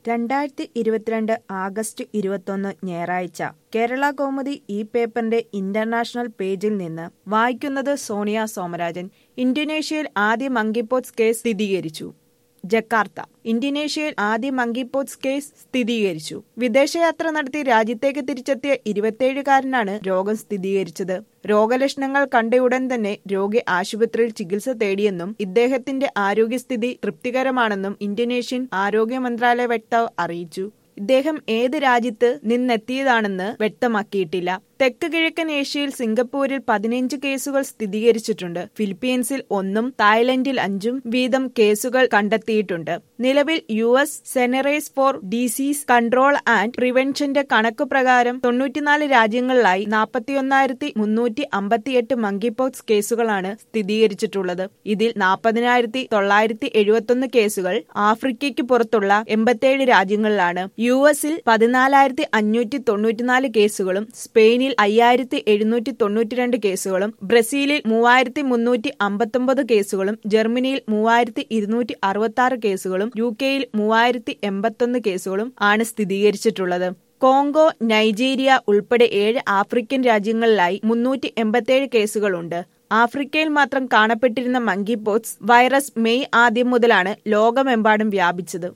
രണ്ടായിരത്തി ഇരുപത്തിരണ്ട് ആഗസ്റ്റ് ഇരുപത്തൊന്ന് ഞായറാഴ്ച കേരള കൗമുദി ഈ പേപ്പറിന്റെ ഇന്റർനാഷണൽ പേജിൽ നിന്ന് വായിക്കുന്നത് സോണിയ സോമരാജൻ ഇന്തോനേഷ്യയിൽ ആദ്യ മങ്കിപോട്സ് കേസ് സ്ഥിരീകരിച്ചു ജക്കാർത്ത ഇന്തോനേഷ്യയിൽ ആദ്യ മങ്കിപോട്സ് കേസ് സ്ഥിരീകരിച്ചു വിദേശയാത്ര നടത്തി രാജ്യത്തേക്ക് തിരിച്ചെത്തിയ ഇരുപത്തിയേഴുകാരനാണ് രോഗം സ്ഥിരീകരിച്ചത് രോഗലക്ഷണങ്ങൾ കണ്ടയുടൻ തന്നെ രോഗി ആശുപത്രിയിൽ ചികിത്സ തേടിയെന്നും ഇദ്ദേഹത്തിന്റെ ആരോഗ്യസ്ഥിതി തൃപ്തികരമാണെന്നും ഇന്തോനേഷ്യൻ ആരോഗ്യ മന്ത്രാലയ വക്താവ് അറിയിച്ചു ഇദ്ദേഹം ഏത് രാജ്യത്ത് നിന്നെത്തിയതാണെന്ന് വ്യക്തമാക്കിയിട്ടില്ല തെക്ക് കിഴക്കൻ ഏഷ്യയിൽ സിംഗപ്പൂരിൽ പതിനഞ്ച് കേസുകൾ സ്ഥിരീകരിച്ചിട്ടുണ്ട് ഫിലിപ്പീൻസിൽ ഒന്നും തായ്ലൻഡിൽ അഞ്ചും വീതം കേസുകൾ കണ്ടെത്തിയിട്ടുണ്ട് നിലവിൽ U S centres for disease control and പ്രിവെൻഷന്റെ കണക്കു പ്രകാരം തൊണ്ണൂറ്റിനാല് രാജ്യങ്ങളിലായി നാൽപ്പത്തിയൊന്നായിരത്തി മുന്നൂറ്റി അമ്പത്തിയെട്ട് മങ്കിപോക്സ് കേസുകളാണ് സ്ഥിരീകരിച്ചിട്ടുള്ളത് ഇതിൽ നാൽപ്പതിനായിരത്തി തൊള്ളായിരത്തി എഴുപത്തൊന്ന് കേസുകൾ ആഫ്രിക്കയ്ക്ക് പുറത്തുള്ള എൺപത്തിയേഴ് രാജ്യങ്ങളിലാണ് യു എസിൽ പതിനാലായിരത്തി അഞ്ഞൂറ്റി തൊണ്ണൂറ്റിനാല് കേസുകളും സ്പെയിനിൽ അയ്യായിരത്തി എഴുന്നൂറ്റി തൊണ്ണൂറ്റിരണ്ട് കേസുകളും ബ്രസീലിൽ മൂവായിരത്തി മുന്നൂറ്റി അമ്പത്തൊമ്പത് കേസുകളും ജർമ്മനിയിൽ മൂവായിരത്തി ഇരുന്നൂറ്റി അറുപത്തി ആറ് കേസുകളും യു കെയിൽ മൂവായിരത്തി എൺപത്തൊന്ന് കേസുകളും ആണ് സ്ഥിരീകരിച്ചിട്ടുള്ളത് കോങ്കോ നൈജീരിയ ഉൾപ്പെടെ ഏഴ് ആഫ്രിക്കൻ രാജ്യങ്ങളിലായി മുന്നൂറ്റി എൺപത്തിയേഴ് കേസുകളുണ്ട് ആഫ്രിക്കയിൽ മാത്രം കാണപ്പെട്ടിരുന്ന മങ്കിപോക്സ് വൈറസ് മെയ് ആദ്യം മുതലാണ് ലോകമെമ്പാടും വ്യാപിച്ചത്